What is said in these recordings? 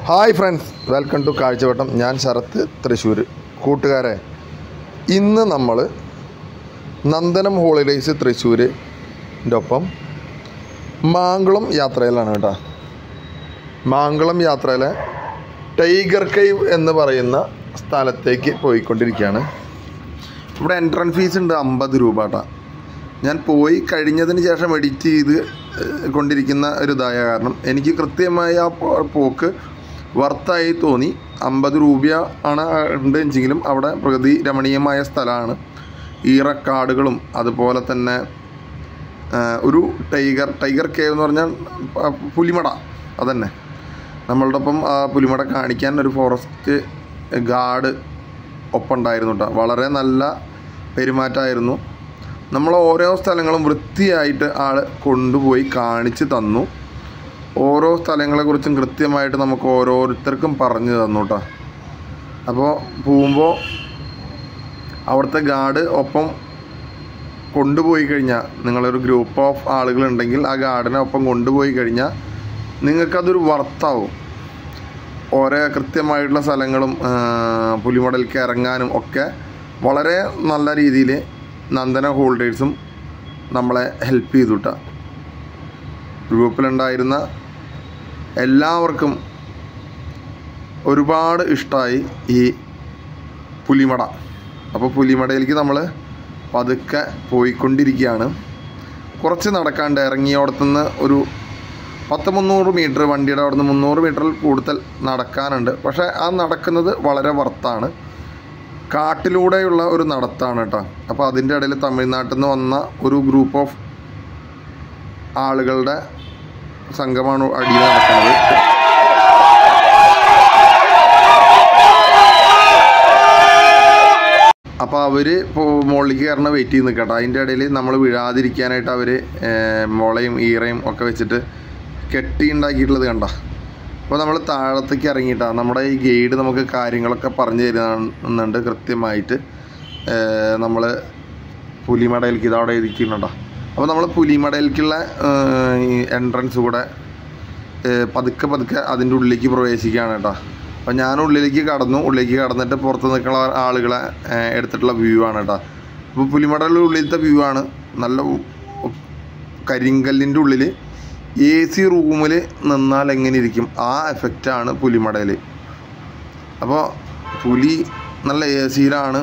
Hi friends welcome to കാഴ്ചവട്ടം ഞാൻ ശരത്ത് തൃശ്ശൂർ കൂട്ടുകാരെ ഇന്ന് നമ്മൾ നന്ദനം ഹോളിഡേയ്സ് തൃശ്ശൂരിൻ്റെ ഒപ്പം മാങ്കുളം യാത്രയിലാണ് കേട്ടോ മാങ്കുളം യാത്രയിലെ ടൈഗർ കേവ് എന്ന് പറയുന്ന സ്ഥലത്തേക്ക് പോയിക്കൊണ്ടിരിക്കുകയാണ് ഇവിടെ എൻട്രൻസ് ഫീസ് ഉണ്ട് അമ്പത് രൂപ കേട്ടോ ഞാൻ പോയി കഴിഞ്ഞതിന് ശേഷം എഡിറ്റ് ചെയ്ത് ഏഹ്, കൊണ്ടിരിക്കുന്ന ഒരു ഇതായ കാരണം എനിക്ക് കൃത്യമായി ആ പോ- പോക്ക് വർത്തായി തോന്നി അമ്പത് രൂപ ആണ് ഉണ്ട് എങ്കിലും അവിടെ പ്രകൃതി രമണീയമായ സ്ഥലമാണ് ഈറക്കാടുകളും അതുപോലെ തന്നെ ആഹ്, ഒരു ടൈഗർ ടൈഗർ കേവ് എന്ന് പറഞ്ഞാൽ ആ, പുലിമട അതന്നെ നമ്മളുടെ ഒപ്പം ആ പുലിമട കാണിക്കാൻ ഒരു ഫോറസ്റ്റ് ഗാർഡ് ഒപ്പം ഉണ്ടായിരുന്നു കേട്ടോ വളരെ നല്ല പെരുമാറ്റമായിരുന്നു നമ്മൾ ഓരോ സ്ഥലങ്ങളും വൃത്തിയായിട്ട് ആൾ കൊണ്ടുപോയി കാണിച്ച് തന്നു ഓരോ സ്ഥലങ്ങളെക്കുറിച്ചും കൃത്യമായിട്ട് നമുക്ക് ഓരോരുത്തർക്കും പറഞ്ഞു തന്നു കേട്ടോ അപ്പോൾ പോകുമ്പോൾ അവിടുത്തെ ഗാർഡ് ഒപ്പം കൊണ്ടുപോയി കഴിഞ്ഞാൽ നിങ്ങളൊരു ഗ്രൂപ്പ് ഓഫ് ആളുകളുണ്ടെങ്കിൽ ആ ഗാർഡിനെ ഒപ്പം കൊണ്ടുപോയി കഴിഞ്ഞാൽ നിങ്ങൾക്കതൊരു വർത്താവും ഓരോ കൃത്യമായിട്ടുള്ള സ്ഥലങ്ങളും ആ, പുലിമടലിലേക്ക് ഇറങ്ങാനും ഒക്കെ വളരെ നല്ല രീതിയിൽ നന്ദന ഹോൾഡേഴ്സും നമ്മളെ ഹെൽപ്പ് ചെയ്തു കേട്ടോ ഗ്രൂപ്പിലുണ്ടായിരുന്ന എല്ലാവർക്കും ഒരുപാട് ഇഷ്ടമായി ഈ പുലിമട അപ്പോൾ പുലിമടയിലേക്ക് നമ്മൾ പതുക്കെ പോയിക്കൊണ്ടിരിക്കുകയാണ് കുറച്ച് നടക്കാണ്ട് ഇറങ്ങിയോടത്തുനിന്ന് ഒരു പത്ത് മുന്നൂറ് മീറ്റർ വണ്ടിയുടെ അവിടെ നിന്ന് മുന്നൂറ് മീറ്ററിൽ കൂടുതൽ നടക്കാനുണ്ട് പക്ഷേ ആ നടക്കുന്നത് വളരെ വർത്താണ് കാട്ടിലൂടെയുള്ള ഒരു നടത്താണ് കേട്ടോ അപ്പോൾ അതിൻ്റെ ഇടയിൽ തമിഴ്നാട്ടിൽ നിന്ന് വന്ന ഒരു ഗ്രൂപ്പ് ഓഫ് ആളുകളുടെ സംഘമാണ് അടിയിൽ നടക്കുന്നത് അപ്പോൾ അവർ ഇപ്പോൾ മുകളിലേക്ക് കയറണ വെയിറ്റ് ചെയ്ത് നിൽക്കട്ടെ അതിൻ്റെ ഇടയിൽ നമ്മൾ വീഴാതിരിക്കാനായിട്ട് അവർ മുളയും ഈറയും ഒക്കെ വെച്ചിട്ട് കെട്ടി ഉണ്ടാക്കിയിട്ടുള്ളത് കണ്ട അപ്പോൾ നമ്മൾ താഴത്തേക്ക് ഇറങ്ങിയിട്ടാണ് നമ്മുടെ ഈ ഗൈഡ് നമുക്ക് കാര്യങ്ങളൊക്കെ പറഞ്ഞു തരുന്നുണ്ട് കൃത്യമായിട്ട് നമ്മൾ പുലിമടയിലേക്ക് ഇത് അവിടെ എഴുതിയിട്ടുണ്ടോ അപ്പോൾ നമ്മൾ പുലിമടയിലേക്കുള്ള ഈ എൻട്രൻസ് കൂടെ ഏഹ് പതുക്കെ പതുക്കെ അതിൻ്റെ ഉള്ളിലേക്ക് പ്രവേശിക്കുകയാണ് കേട്ടോ അപ്പോൾ ഞാൻ ഉള്ളിലേക്ക് കടന്നു ഉള്ളിലേക്ക് കടന്നിട്ട് പുറത്ത് നിൽക്കുന്ന ആളുകളെ ഏഹ് എടുത്തിട്ടുള്ള വ്യൂ ആണ് കേട്ടോ അപ്പോൾ പുലിമടയുടെ ഉള്ളിലത്തെ വ്യൂ ആണ് നല്ല ഉ- ഉ- കരിങ്കല്ലിൻ്റെ ഉള്ളിൽ എ സി റൂമിൽ നിന്നാൽ എങ്ങനെ ഇരിക്കും ആ എഫക്റ്റാണ് പുലിമടയിൽ അപ്പോൾ പുലി നല്ല എ സിയിലാണ്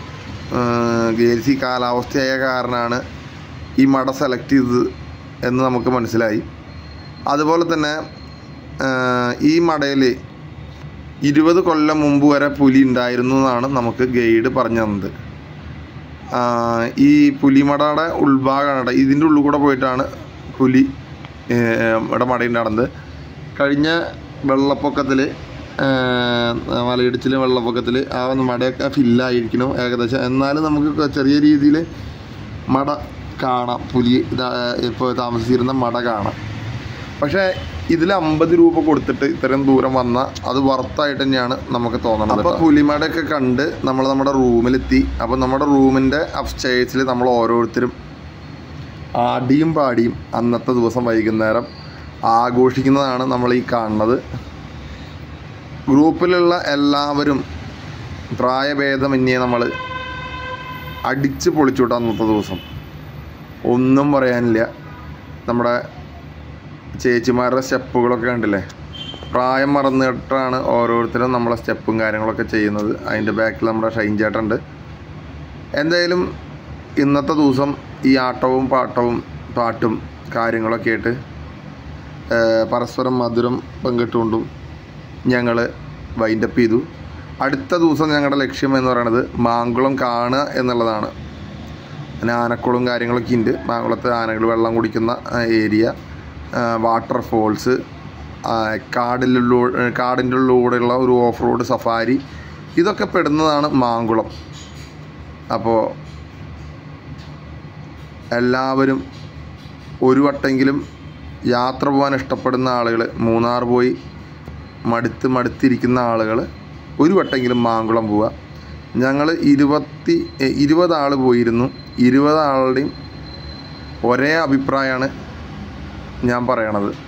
എ സി കാലാവസ്ഥയായ കാരണമാണ് ഈ മട സെലക്ട് ചെയ്തത് എന്ന് നമുക്ക് മനസ്സിലായി അതുപോലെ തന്നെ ആ, ഈ മടയിൽ ഇരുപത് കൊല്ലം മുമ്പ് വരെ പുലി ഉണ്ടായിരുന്നു എന്നാണ് നമുക്ക് ഗൈഡ് പറഞ്ഞു തന്നത് ആ, ഈ പുലിമടയുടെ ഉൾഭാഗമാണ് ട്ടോ. ഇതിൻ്റെ ഉള്ളിൽ കൂടെ പോയിട്ടാണ് പുലി ഏ, ഇവിടെ മടയുണ്ടാകുന്നത് കഴിഞ്ഞ വെള്ളപ്പൊക്കത്തിൽ മലയിടിച്ചിലും വെള്ളപ്പൊക്കത്തിൽ ആ മടയൊക്കെ ഫില്ലായിരിക്കണം ഏകദേശം എന്നാലും നമുക്ക് ചെറിയ രീതിയിൽ മട കാണാം പുലി ഇതാ ഇപ്പോൾ താമസിച്ചിരുന്ന മട കാണാം പക്ഷേ ഇതിൽ അമ്പത് രൂപ കൊടുത്തിട്ട് ഇത്രയും ദൂരം വന്ന അത് വർത്തായിട്ട് തന്നെയാണ് നമുക്ക് തോന്നുന്നത് അപ്പോൾ പുലിമടയൊക്കെ കണ്ട് നമ്മൾ നമ്മുടെ റൂമിലെത്തി അപ്പോൾ നമ്മുടെ റൂമിൻ്റെ അപ്സ്റ്റേഴ്സിൽ നമ്മൾ ഓരോരുത്തരും ആടിയും പാടിയും അന്നത്തെ ദിവസം വൈകുന്നേരം ആഘോഷിക്കുന്നതാണ് നമ്മൾ ഈ കാണുന്നത് ഗ്രൂപ്പിലുള്ള എല്ലാവരും പ്രായഭേദമന്യേ നമ്മൾ അടിച്ച് പൊളിച്ചുവിട്ട അന്നത്തെ ദിവസം ഒന്നും പറയാനില്ല നമ്മുടെ ചേച്ചിമാരുടെ സ്റ്റെപ്പുകളൊക്കെ കണ്ടില്ലേ പ്രായം മറന്നിട്ടാണ് ഓരോരുത്തരും നമ്മളെ സ്റ്റെപ്പും കാര്യങ്ങളൊക്കെ ചെയ്യുന്നത് അതിൻ്റെ ബാക്കിൽ നമ്മുടെ ഷൈൻ ചേട്ടനുണ്ട് എന്തായാലും ഇന്നത്തെ ദിവസം ഈ ആട്ടവും പാട്ടവും പാട്ടും കാര്യങ്ങളൊക്കെ ആയിട്ട് ഏഹ്, പരസ്പരം മധുരം പങ്കിട്ടുകൊണ്ടും ഞങ്ങൾ വൈൻഡപ്പ് ചെയ്തു അടുത്ത ദിവസം ഞങ്ങളുടെ ലക്ഷ്യം എന്ന് പറയുന്നത് മാങ്കുളം കാണുക എന്നുള്ളതാണ് പിന്നെ ആനക്കുളം കാര്യങ്ങളൊക്കെ ഉണ്ട് മാങ്കുളത്ത് ആനകൾ വെള്ളം കുടിക്കുന്ന ആ, ഏരിയ വാട്ടർ ഫോൾസ് കാടിലൂടെ കാടിൻ്റെ ഉള്ളിലൂടെയുള്ള ഒരു ഓഫ് റോഡ് സഫാരി ഇതൊക്കെ പെടുന്നതാണ് മാങ്കുളം അപ്പോൾ എല്ലാവരും ഒരു വട്ടെങ്കിലും യാത്ര പോകാൻ ഇഷ്ടപ്പെടുന്ന ആളുകൾ മൂന്നാർ പോയി മടുത്ത് മടുത്തിരിക്കുന്ന ആളുകൾ ഒരു വട്ടെങ്കിലും മാങ്കുളം പോവുക ഞങ്ങൾ ഇരുപത്തി എ, ഇരുപത് ആൾ പോയിരുന്നു ഇരുപത് ആളുടെയും ഒരേ അഭിപ്രായമാണ് ഞാൻ പറയണത്